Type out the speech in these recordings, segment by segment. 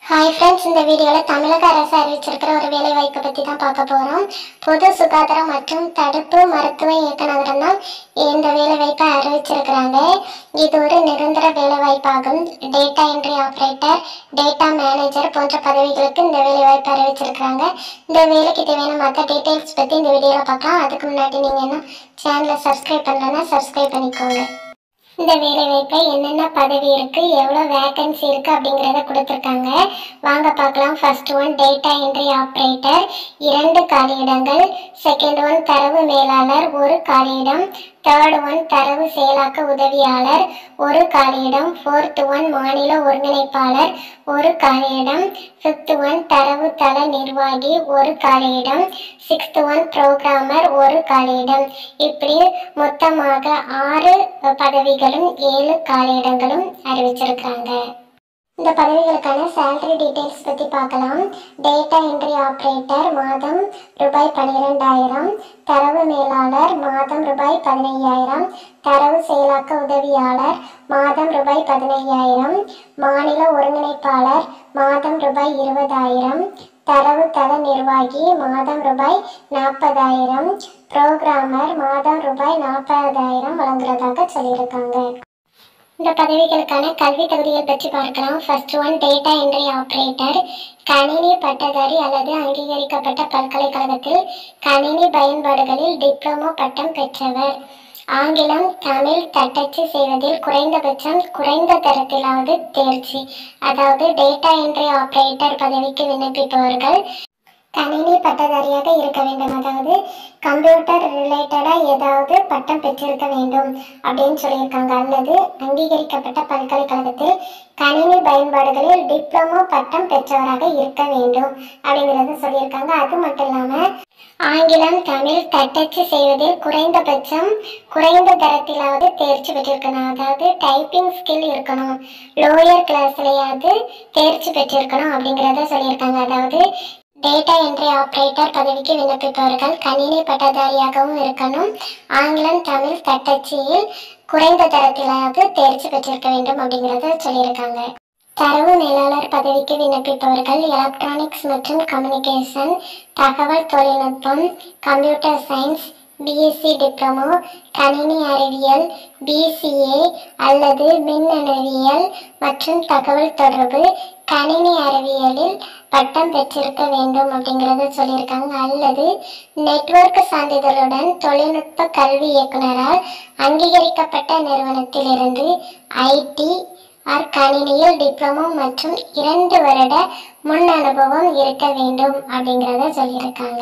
hi friends இந்த வீடியோவில் தமிழக அரசு அறிவிச்சிருக்கிற ஒரு வேலை வாய்ப்பை பற்றி தான் பார்க்க போகிறோம் பொது சுகாதாரம் மற்றும் தடுப்பு மருத்துவ இயக்குநரம் தான் இந்த வேலை வாய்ப்பை அறிவிச்சிருக்கிறாங்க இது ஒரு நிரந்தர வேலை வாய்ப்பாகும் data entry operator data manager போன்ற பதவிகளுக்கு இந்த வேலை வாய்ப்பு அறிவிச்சிருக்கிறாங்க இந்த வேலைக்கு தேவையான மற்ற டீட்டெயில்ஸ் பற்றி இந்த வீடியோவில் பார்க்கலாம் அதுக்கு முன்னாடி நீங்கள் என்ன சேனலை சப்ஸ்கிரைப் பண்ணலன்னா சப்ஸ்கிரைப் பண்ணிக்கோங்க இந்த வேலை வாய்ப்பை என்னென்ன பதவி இருக்கு எவ்வளோ வேகன்சி இருக்கு அப்படிங்கிறத கொடுத்துருக்காங்க வாங்க பார்க்கலாம் first one data entry operator இரண்டு காலியிடங்கள் செகண்ட் ஒன் தரவு மேலாளர் ஒரு காலியிடம் தேர்ட் ஒன் தரவு செயலாக்க உதவியாளர் ஒரு காலியிடம் ஃபோர்த் ஒன் மாநில ஒருங்கிணைப்பாளர் ஒரு காலியிடம் ஃபிஃப்த் ஒன் தரவு தள நிர்வாகி ஒரு காலியிடம் சிக்ஸ்த் ஒன் புரோகிராமர் ஒரு காலியிடம் இப்படி மொத்தமாக ஆறு பதவிகளும் ஏழு காலியிடங்களும் அறிவிச்சிருக்காங்க இந்த பதவிகளுக்கான சேலரி டீடைல்ஸ் பற்றி பார்க்கலாம் டேட்டா என்ட்ரி ஆப்ரேட்டர் மாதம் ரூபாய் பன்னிரெண்டாயிரம் தரவு மேலாளர் மாதம் ரூபாய் பதினையாயிரம் தரவு செயலாக்க உதவியாளர் மாதம் ரூபாய் பதினையாயிரம் மாநில ஒருங்கிணைப்பாளர் மாதம் ரூபாய் இருபதாயிரம் தரவு தள நிர்வாகி மாதம் ரூபாய் நாற்பதாயிரம் புரோகிராமர் மாதம் ரூபாய் நாற்பதாயிரம் வழங்குறதாக சொல்லியிருக்காங்க இந்த பதவிகளுக்கான கல்வி தகுதிகள் பற்றி பார்க்கலாம் first one data entry operator கணினி பட்டதாரி அல்லது அங்கீகரிக்கப்பட்ட பல்கலைக்கழகத்தில் கணினி பயன்பாடுகளில் டிப்ளமோ பட்டம் பெற்றவர் ஆங்கிலம் தமிழ் தட்டச்சு செய்வதில் குறைந்தபட்சம் குறைந்த தரத்திலாவது தேர்ச்சி அதாவது டேட்டா என்ட்ரி ஆப்ரேட்டர் பதவிக்கு விண்ணப்பிப்பவர்கள் கணினி பட்டதாரியாக இருக்க வேண்டும் அதாவது கம்ப்யூட்டர் ரிலேட்டடாக ஏதாவது பட்டம் பெற்றிருக்க வேண்டும் அப்படின்னு சொல்லியிருக்காங்க அல்லது அங்கீகரிக்கப்பட்ட பல்கலைக்கழகத்தில் கணினி பயன்பாடுகளில் டிப்ளமோ பட்டம் பெற்றவராக இருக்க வேண்டும் அப்படிங்கிறத சொல்லியிருக்காங்க அது மட்டும் இல்லாமல் ஆங்கிலம் தமிழ் தட்டச்சு செய்வதில் குறைந்தபட்சம் குறைந்த தரத்திலாவது தேர்ச்சி பெற்றிருக்கணும் அதாவது டைப்பிங் ஸ்கில் இருக்கணும் லோயர் கிளாஸ்லையாவது தேர்ச்சி பெற்றிருக்கணும் அப்படிங்கிறத சொல்லியிருக்காங்க அதாவது டேட்டா என்ட்ரி ஆப்ரேட்டர் பதவிக்கு விண்ணப்பிப்பவர்கள் கணினி பட்டதாரியாகவும் இருக்கணும் ஆங்கிலம் தமிழ் தட்டச்சியில் குறைந்த தரத்திலாவது தேர்ச்சி பெற்றிருக்க வேண்டும் அப்படிங்கிறத சொல்லியிருக்காங்க தரவு மேலாளர் பதவிக்கு விண்ணப்பிப்பவர்கள் எலக்ட்ரானிக்ஸ் மற்றும் கம்யூனிகேஷன் தகவல் தொழில்நுட்பம் கம்ப்யூட்டர் சயின்ஸ் பிஎஸ்சி டிப்ளமோ கணினி அறிவியல் பிசிஏ அல்லது மின்னணுவியல் மற்றும் தகவல் தொடர்பு கணினி அறிவியலில் பட்டம் பெற்றிருக்க வேண்டும் அப்படிங்கிறத சொல்லியிருக்காங்க அல்லது நெட்வொர்க் சான்றிதழுடன் தொழில்நுட்ப கல்வி இயக்குனரால் அங்கீகரிக்கப்பட்ட நிறுவனத்திலிருந்து ஐடி ஆர் கணினியில் டிப்ளமோ மற்றும் இரண்டு வருட முன் அனுபவம் இருக்க வேண்டும் அப்படிங்கிறத சொல்லியிருக்காங்க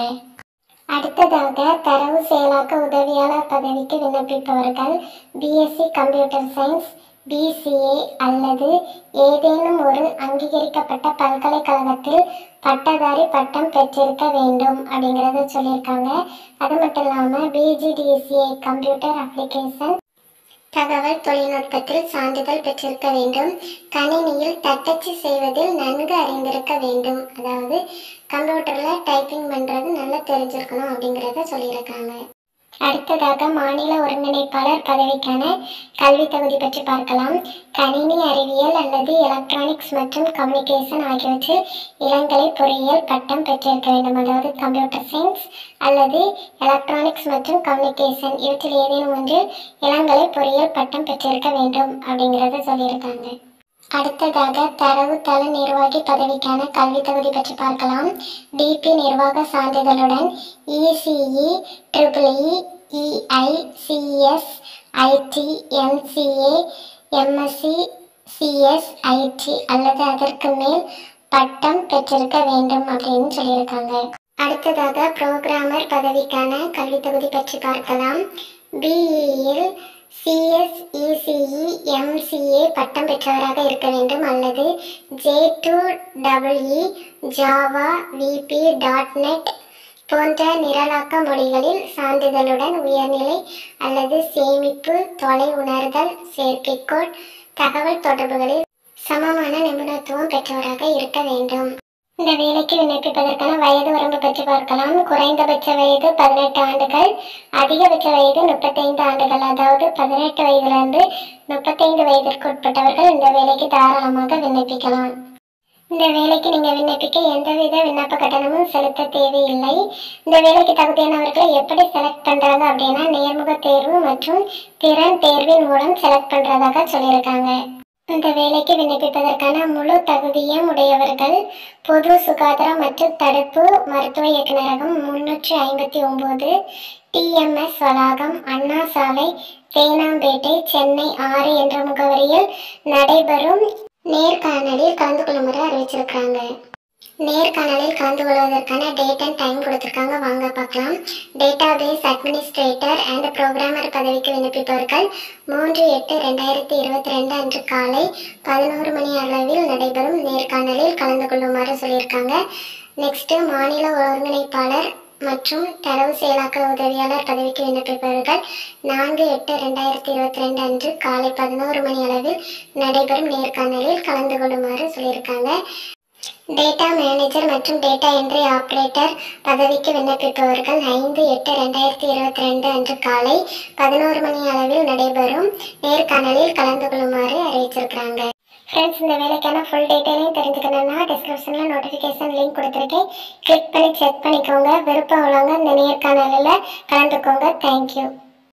அடுத்ததாக தரவு செயலாக்க உதவியாளர் பதவிக்கு விண்ணப்பிப்பவர்கள் பிஎஸ்சி கம்ப்யூட்டர் சயின்ஸ் பிசிஏ அல்லது ஏதேனும் ஒரு அங்கீகரிக்கப்பட்ட பல்கலைக்கழகத்தில் பட்டதாரி பட்டம் பெற்றிருக்க வேண்டும் அப்படிங்கிறத சொல்லியிருக்காங்க அது மட்டும் இல்லாமல் பிஜிடிசிஏ கம்ப்யூட்டர் அப்ளிகேஷன் தகவல் தொழில்நுட்பத்தில் சான்றிதழ் பெற்றிருக்க வேண்டும் கணினியில் தட்டச்சு செய்வதில் நன்கு அறிந்திருக்க வேண்டும் அதாவது கம்ப்யூட்டரில் டைப்பிங் பண்ணுறது நல்லா தெரிஞ்சிருக்கணும் அப்படிங்கிறத சொல்லியிருக்காங்க அடுத்ததாக மாநில ஒருங்கிணைப்பாளர் பதவிக்கான கல்வி தகுதி பற்றி பார்க்கலாம் கணினி அறிவியல் அல்லது எலக்ட்ரானிக்ஸ் மற்றும் கம்யூனிகேஷன் ஆகியவற்றில் இளங்கலை பொறியியல் பட்டம் பெற்றிருக்க வேண்டும் அதாவது கம்ப்யூட்டர் சயின்ஸ் அல்லது எலக்ட்ரானிக்ஸ் மற்றும் கம்யூனிகேஷன் இவற்றில் ஏதேனும் ஒன்றில் இளங்கலை பொறியியல் பட்டம் பெற்றிருக்க வேண்டும் அப்படிங்கிறத சொல்லியிருக்காங்க அடுத்ததாக தரவு தள நிர்வாகி பதவிக்கான கல்வி தகுதி பற்றி பார்க்கலாம் டிபி நிர்வாக சான்றிதழுடன் ECE triple E EI CS IT MCA MSc CS IT அல்லது அதற்கு மேல் பட்டம் பெற்றிருக்க வேண்டும் அப்படின்னு சொல்லியிருக்காங்க அடுத்ததாக புரோகிராமர் பதவிக்கான கல்வி தகுதி பற்றி பார்க்கலாம் பிஇயில் சிஎஸ்இசிஇ எம்சிஏ பட்டம் பெற்றவராக இருக்க வேண்டும் அல்லது J two double E Java VB dot net போன்ற நிரலாக்க மொழிகளில் சான்றிதழுடன் உயர்நிலை அல்லது சேமிப்பு தொலை உணர்தல் செயற்கைக்கோள் தகவல் தொடர்புகளில் சமமான நிபுணத்துவம் பெற்றவராக இருக்க வேண்டும் இந்த வேலைக்கு விண்ணப்பிப்பதற்கான வயது வரம்பு பற்றி பார்க்கலாம் குறைந்தபட்ச வயது பதினெட்டு ஆண்டுகள் அதிகபட்ச வயது முப்பத்தைந்து ஆண்டுகள் அதாவது பதினெட்டு வயதிலிருந்து முப்பத்தைந்து வயதிற்கு உட்பட்டவர்கள் இந்த வேலைக்கு தாராளமாக விண்ணப்பிக்கலாம் இந்த இந்த வேலைக்கு நீங்க விண்ணப்பிக்க எந்தவித விண்ணப்ப கட்டணமும் செலுத்த தேவையில்லை இந்த வேலைக்கு தகுதியானவர்களை எப்படி செலக்ட் பண்றாங்க அப்படின்னா நேர்முக தேர்வு மற்றும் திறன் தேர்வின் மூலம் செலக்ட் பண்றதாக சொல்லியிருக்காங்க இந்த வேலைக்கு விண்ணப்பிப்பதற்கான முழு தகுதியும் உடையவர்கள் பொது சுகாதாரம் மற்றும் தடுப்பு மருத்துவ இயக்குநரகம் முன்னூற்றி ஐம்பத்தி ஒன்பது டிஎம்எஸ் வளாகம் அண்ணா சாலை தேனாம்பேட்டை சென்னை ஆறு என்ற முகவரியில் நடைபெறும் நேர்காணலில் கலந்து கொள்ளுமாறு அறிவிச்சிருக்காங்க நேர்காணலில் கலந்து கொள்வதற்கான டேட் அண்ட் டைம் கொடுத்துருக்காங்க வாங்க பார்க்கலாம் டேட்டாபேஸ் அட்மினிஸ்ட்ரேட்டர் அண்ட் ப்ரோக்ராமர் பதவிக்கு விண்ணப்பிப்பவர்கள் மூன்று எட்டு ரெண்டாயிரத்தி இருபத்தி ரெண்டு அன்று காலை பதினோரு மணி அளவில் நடைபெறும் நேர்காணலில் கலந்து கொள்ளுமாறு சொல்லியிருக்காங்க நெக்ஸ்ட்டு மாநில ஒருங்கிணைப்பாளர் மற்றும் தரவு செயலாக்க உதவியாளர் பதவிக்கு விண்ணப்பிப்பவர்கள் நான்கு எட்டு ரெண்டாயிரத்தி இருபத்தி ரெண்டு அன்று காலை பதினோரு மணி அளவில் நடைபெறும் நேர்காணலில் கலந்து கொள்ளுமாறு சொல்லியிருக்காங்க டேட்டா மேனேஜர் மற்றும் டேட்டா என்ட்ரி ஆபரேட்டர் பதவிக்கு விண்ணப்பிப்பவர்கள் ஐந்து எட்டு ரெண்டாயிரத்தி இருபத்தி ரெண்டு அன்று காலை பதினோரு மணி அளவில் நடைபெறும் நேர்காணலில் கலந்து கொள்ளுமாறு அறிவிச்சிருக்கிறாங்க ஃப்ரெண்ட்ஸ் இந்த வேலைக்கான ஃபுல் டீட்டெயிலையும் தெரிஞ்சுக்கணும்னா டிஸ்கிரிப்ஷனில் நோட்டிஃபிகேஷன் லிங்க் கொடுத்துருக்கேன் கிளிக் பண்ணி செக் பண்ணிக்கோங்க விருப்பம் உள்ளவங்க இந்த நேர்காணலில் கலந்துக்கோங்க தேங்க்யூ